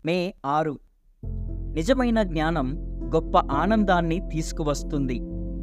మే ఆరు నిజమైన జ్ఞానం గొప్ప ఆనందాన్ని తీసుకువస్తుంది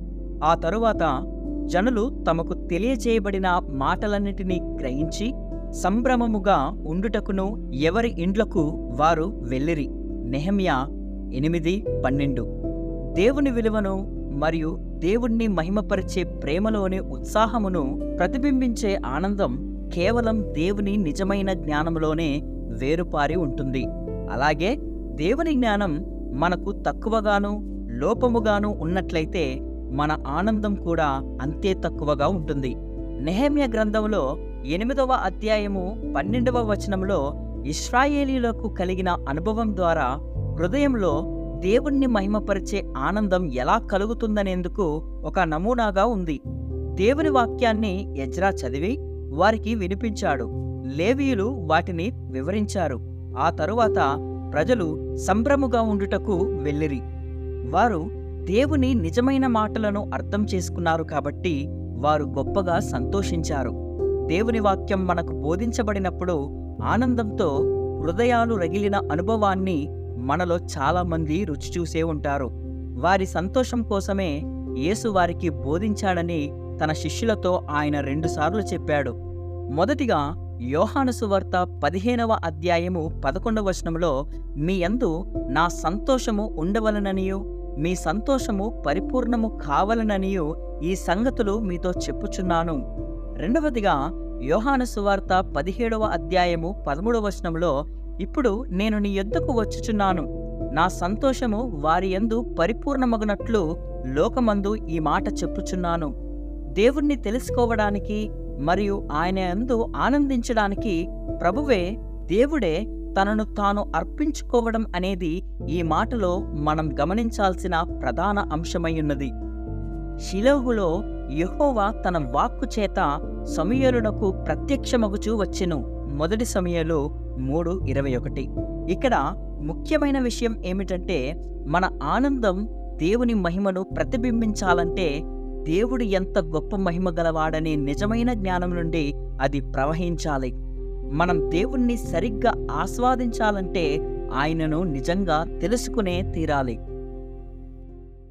ఆ తరువాత జనులు తమకు తెలియచేయబడిన మాటలన్నిటినీ గ్రహించి సంభ్రమముగా ఉండుటకును ఎవరి ఇండ్లకు వారు వెళ్ళిరి నెహమ్యా ఎనిమిది పన్నెండు దేవుని విలువను మరియు దేవుణ్ణి మహిమపరిచే ప్రేమలోని ఉత్సాహమును ప్రతిబింబించే ఆనందం కేవలం దేవుని నిజమైన జ్ఞానంలోనే వేరుపారి ఉంటుంది అలాగే దేవుని జ్ఞానం మనకు తక్కువగాను లోపముగాను ఉన్నట్లయితే మన ఆనందం కూడా అంతే తక్కువగా ఉంటుంది నెహమ్య గ్రంథంలో ఎనిమిదవ అధ్యాయము పన్నెండవ వచనంలో ఇస్రాయేలీలకు కలిగిన అనుభవం ద్వారా హృదయంలో దేవుణ్ణి మహిమపరిచే ఆనందం ఎలా కలుగుతుందనేందుకు ఒక నమూనాగా ఉంది దేవుని వాక్యాన్ని ఎజ్రా చదివి వారికి వినిపించాడు లేవీయులు వాటిని వివరించారు ఆ తరువాత ప్రజలు సంభ్రముగా ఉండుటకు వెళ్ళిరి వారు దేవుని నిజమైన మాటలను అర్థం చేసుకున్నారు కాబట్టి వారు గొప్పగా సంతోషించారు దేవుని వాక్యం మనకు బోధించబడినప్పుడు ఆనందంతో హృదయాలు రగిలిన అనుభవాన్ని మనలో చాలామంది రుచి చూసే ఉంటారు వారి సంతోషం కోసమే యేసు వారికి బోధించాడని తన శిష్యులతో ఆయన రెండుసార్లు చెప్పాడు మొదటిగా యోహాను సువార్త పదిహేనవ అధ్యాయము పదకొండవ వచనంలో మీ యందు నా సంతోషము ఉండవలననియు మీ సంతోషము పరిపూర్ణము కావలననియు ఈ సంగతులు మీతో చెప్పుచున్నాను రెండవదిగా యోహాను సువార్త పదిహేడవ అధ్యాయము పదమూడవ వచనంలో ఇప్పుడు నేను నీ యొద్దకు వచ్చుచున్నాను నా సంతోషము వారి యందు పరిపూర్ణమగునట్లు లోకమందు ఈ మాట చెప్పుచున్నాను దేవుణ్ణి తెలుసుకోవడానికి మరియు ఆయన యందు ఆనందించడానికి ప్రభువే దేవుడే తనను తాను అర్పించుకోవడం అనేది ఈ మాటలో మనం గమనించాల్సిన ప్రధాన అంశమయ్యున్నది షిలోహులో యెహోవా తన వాక్కు చేత సమయలునకు ప్రత్యక్షమగుచూ వచ్చెను మొదటి సమయలు మూడు ఇరవై ఒకటి ఇక్కడ ముఖ్యమైన విషయం ఏమిటంటే మన ఆనందం దేవుని మహిమను ప్రతిబింబించాలంటే దేవుడు ఎంత గొప్ప మహిమ గలవాడనే నిజమైన జ్ఞానం నుండి అది ప్రవహించాలి మనం దేవుణ్ణి సరిగ్గా ఆస్వాదించాలంటే ఆయనను నిజంగా తెలుసుకునే తీరాలి